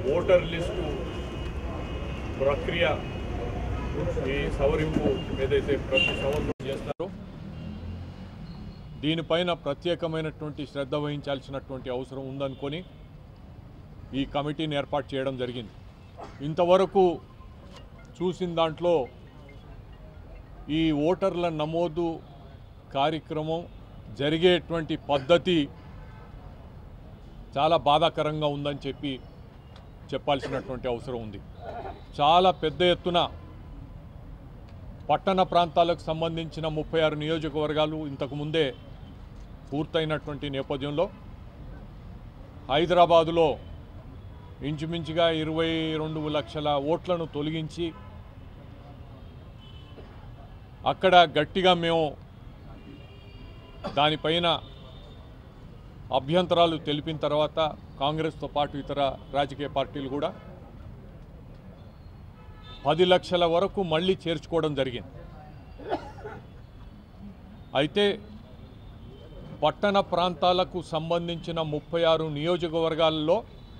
voter list ప్రక్రియ ఈ సవరింపు ఏదైతే ప్రతి సంవత్సరం చేస్తారో దీనిపైన ప్రత్యేకమైనటువంటి శ్రద్ధ వహించాల్సినటువంటి అవసరం ఉందనుకొని ఈ కమిటీని ఏర్పాటు చేయడం జరిగింది ఇంతవరకు చూసిన దాంట్లో ఈ ఓటర్ల నమోదు కార్యక్రమం జరిగేటువంటి పద్ధతి చాలా బాధాకరంగా ఉందని చెప్పి చెప్పాల్సినటువంటి అవసరం ఉంది చాలా పెద్ద ఎత్తున పట్టణ ప్రాంతాలకు సంబంధించిన ముప్పై ఆరు నియోజకవర్గాలు ఇంతకు ముందే పూర్తయినటువంటి నేపథ్యంలో హైదరాబాదులో ఇంచుమించుగా ఇరవై రెండు లక్షల ఓట్లను తొలగించి అక్కడ గట్టిగా మేము దానిపైన అభ్యంతరాలు తెలిపిన తర్వాత కాంగ్రెస్తో పాటు ఇతర రాజకీయ పార్టీలు కూడా పది లక్షల వరకు మళ్ళీ చేర్చుకోవడం జరిగింది అయితే పట్టణ ప్రాంతాలకు సంబంధించిన ముప్పై ఆరు నియోజకవర్గాల్లో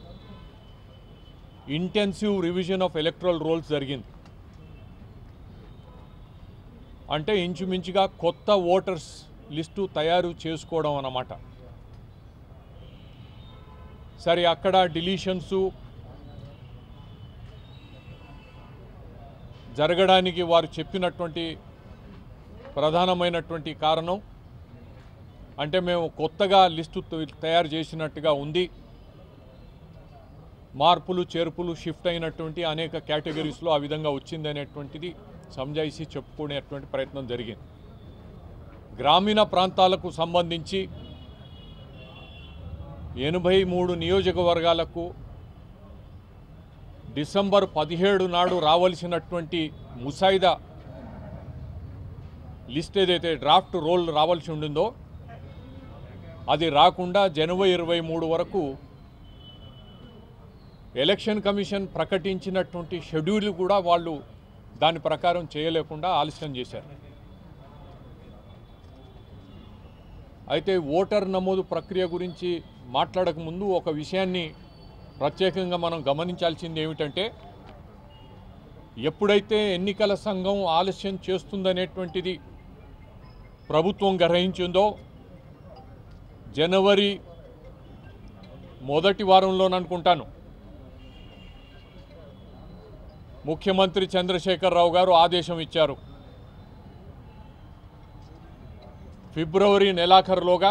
intensive revision of electoral rolls జరిగింది అంటే ఇంచుమించుగా కొత్త ఓటర్స్ లిస్టు తయారు చేసుకోవడం అన్నమాట సరే అక్కడ డిలీషన్స్ జరగడానికి వారు చెప్పినటువంటి ప్రధానమైనటువంటి కారణం అంటే మేము కొత్తగా లిస్టు త- తయారు చేసినట్టుగా ఉంది మార్పులు చేర్పులు షిఫ్ట్ అయినటువంటి అనేక కేటగిరీస్లో ఆ విధంగా వచ్చింది అనేటువంటిది సంజాయిషి చెప్పుకునేటువంటి ప్రయత్నం జరిగింది గ్రామీణ ప్రాంతాలకు సంబంధించి ఎనభై మూడు నియోజకవర్గాలకు డిసెంబర్ పదిహేడు నాడు రావాల్సినటువంటి ముసాయిదా లిస్ట్ ఏదైతే డ్రాఫ్ట్ రోల్ రావాల్సి ఉండిందో అది రాకుండా జనవరి ఇరవై మూడు వరకు ఎలక్షన్ కమిషన్ ప్రకటించినటువంటి షెడ్యూల్ కూడా వాళ్ళు దాని ప్రకారం చేయలేకుండా ఆలస్యం చేశారు అయితే ఓటర్ నమోదు ప్రక్రియ గురించి మాట్లాడక ముందు ఒక విషయాన్ని ప్రత్యేకంగా మనం గమనించాల్సింది ఏమిటంటే ఎప్పుడైతే ఎన్నికల సంఘం ఆలస్యం చేస్తుందనేటువంటిది ప్రభుత్వం గ్రహించిందో జనవరి మొదటి వారంలోననుకుంటాను ముఖ్యమంత్రి చంద్రశేఖరరావు గారు ఆదేశం ఇచ్చారు ఫిబ్రవరి నెలాఖరులోగా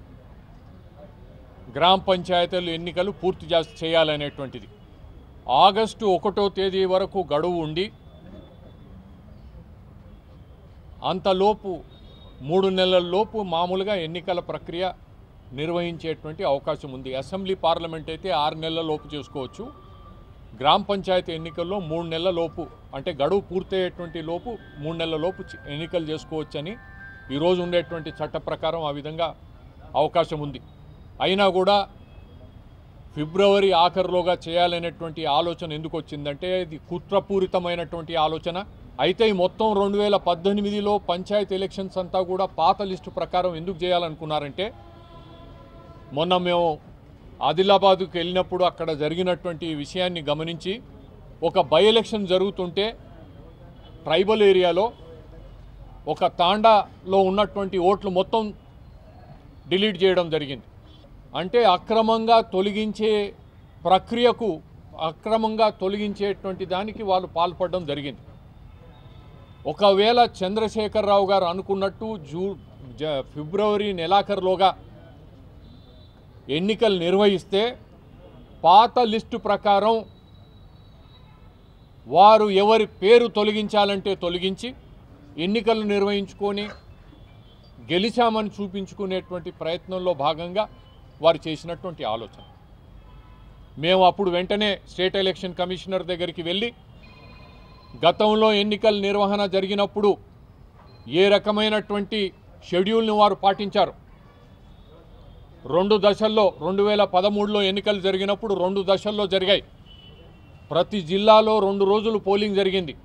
గ్రామ పంచాయతీలు ఎన్నికలు పూర్తి చేస్- చేయాలనేటువంటిది ఆగస్టు ఒకటో తేదీ వరకు గడువు ఉండి అంతలోపు మూడు నెలల లోపు మామూలుగా ఎన్నికల ప్రక్రియ నిర్వహించేటువంటి అవకాశం ఉంది అసెంబ్లీ పార్లమెంట్ అయితే ఆరు నెలల లోపు చేసుకోవచ్చు గ్రామ పంచాయతీ ఎన్నికల్లో మూడు నెలల లోపు అంటే గడువు పూర్తయ్యేటువంటి లోపు మూడు నెలల లోపు చి- ఎన్నికలు చేసుకోవచ్చని ఈరోజు ఉండేటువంటి చట్ట ప్రకారం ఆ విధంగా అవకాశం ఉంది అయినా కూడా ఫిబ్రవరి ఆఖరిలోగా చేయాలనేటువంటి ఆలోచన ఎందుకు వచ్చిందంటే ఇది కుట్రపూరితమైనటువంటి ఆలోచన అయితే ఈ మొత్తం రెండు వేల పద్దెనిమిదిలో పంచాయతీ ఎలక్షన్స్ అంతా కూడా పాత లిస్టు ప్రకారం ఎందుకు చేయాలనుకున్నారంటే మొన్న మేము ఆదిలాబాద్కు వెళ్ళినప్పుడు అక్కడ జరిగినటువంటి విషయాన్ని గమనించి ఒక బై ఎలక్షన్ జరుగుతుంటే ట్రైబల్ ఏరియాలో ఒక తాండాలో ఉన్నటువంటి ఓట్లు మొత్తం డిలీట్ చేయడం జరిగింది అంటే అక్రమంగా తొలగించే ప్రక్రియకు అక్రమంగా తొలగించేటువంటి దానికి వాళ్ళు పాల్పడడం జరిగింది ఒకవేళ చంద్రశేఖరరావు గారు అనుకున్నట్టు జూ జ ఫిబ్రవరి నెలాఖరులోగా ఎన్నికలు నిర్వహిస్తే పాత లిస్టు ప్రకారం వారు ఎవరి పేరు తొలగించాలంటే తొలగించి ఎన్నికలు నిర్వహించుకొని గెలిచామని చూపించుకునేటువంటి ప్రయత్నంలో భాగంగా వారు చేసినటువంటి ఆలోచన మేము అప్పుడు వెంటనే స్టేట్ ఎలక్షన్ కమిషనర్ దగ్గరికి వెళ్ళి గతంలో ఎన్నికల నిర్వహణ జరిగినప్పుడు ఏ రకమైనటువంటి షెడ్యూల్ని వారు పాటించారు రెండు దశల్లో రెండు వేల పదమూడులో ఎన్నికలు జరిగినప్పుడు రెండు దశల్లో జరిగాయి ప్రతి జిల్లాలో రెండు రోజులు పోలింగ్ జరిగింది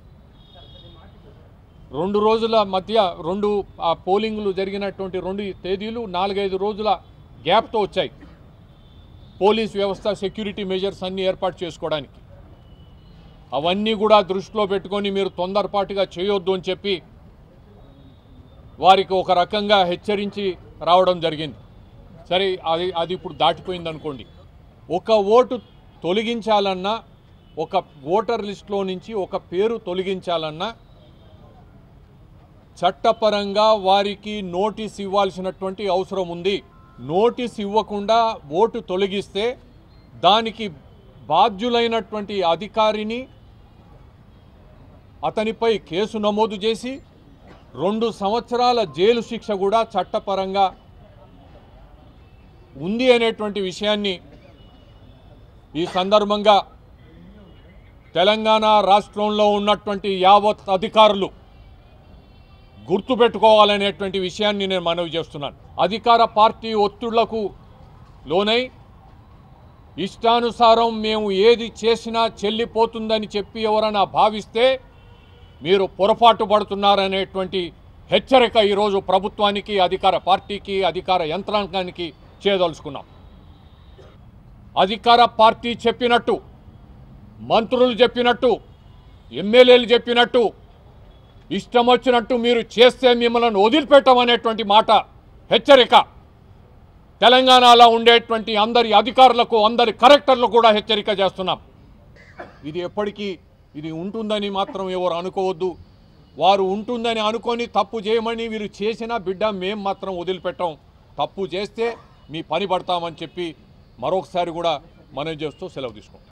రెండు రోజుల మధ్య రెండు ఆ పోలింగ్లు జరిగినటువంటి రెండు తేదీలు నాలుగైదు రోజుల గ్యాప్తో వచ్చాయి పోలీస్ వ్యవస్థ సెక్యూరిటీ మెజర్స్ అన్నీ ఏర్పాటు చేసుకోవడానికి అవన్నీ కూడా దృష్టిలో పెట్టుకొని మీరు తొందరపాటుగా చేయొద్దు అని చెప్పి వారికి ఒక రకంగా హెచ్చరించి రావడం జరిగింది సరే అది అది ఇప్పుడు దాటిపోయింది అనుకోండి ఒక ఓటు తొలగించాలన్నా ఒక ఓటర్ లిస్టులో నుంచి ఒక పేరు తొలగించాలన్నా చట్టపరంగా వారికి నోటీస్ ఇవ్వాల్సినటువంటి అవసరం ఉంది నోటీస్ ఇవ్వకుండా ఓటు తొలగిస్తే దానికి బాధ్యులైనటువంటి అధికారిని అతనిపై కేసు నమోదు చేసి రెండు సంవత్సరాల జైలు శిక్ష కూడా చట్టపరంగా ఉంది అనేటువంటి విషయాన్ని ఈ సందర్భంగా తెలంగాణ రాష్ట్రంలో ఉన్నటువంటి యావత్ అధికారులు గుర్తుపెట్టుకోవాలనేటువంటి విషయాన్ని నేను మనవి చేస్తున్నాను అధికార పార్టీ ఒత్తిళ్లకు లోనై ఇష్టానుసారం మేము ఏది చేసినా చెల్లిపోతుందని చెప్పి ఎవరైనా భావిస్తే మీరు పొరపాటు పడుతున్నారనేటువంటి హెచ్చరిక ఈరోజు ప్రభుత్వానికి అధికార పార్టీకి అధికార యంత్రాంగానికి చేయదలుచుకున్నాం అధికార పార్టీ చెప్పినట్టు మంత్రులు చెప్పినట్టు ఎమ్మెల్యేలు చెప్పినట్టు ఇష్టం వచ్చినట్టు మీరు చేస్తే మిమ్మల్ని వదిలిపెట్టమనేటువంటి మాట హెచ్చరిక తెలంగాణలో ఉండేటువంటి అందరి అధికారులకు అందరి కలెక్టర్లకు కూడా హెచ్చరిక చేస్తున్నాం ఇది ఎప్పటికీ ఇది ఉంటుందని మాత్రం ఎవరు అనుకోవద్దు వారు ఉంటుందని అనుకొని తప్పు చేయమని వీరు చేసిన బిడ్డ మేం మాత్రం వదిలిపెట్టాం తప్పు చేస్తే మీ పని పడతామని చెప్పి మరొకసారి కూడా మనం చేస్తూ సెలవు తీసుకుంటాం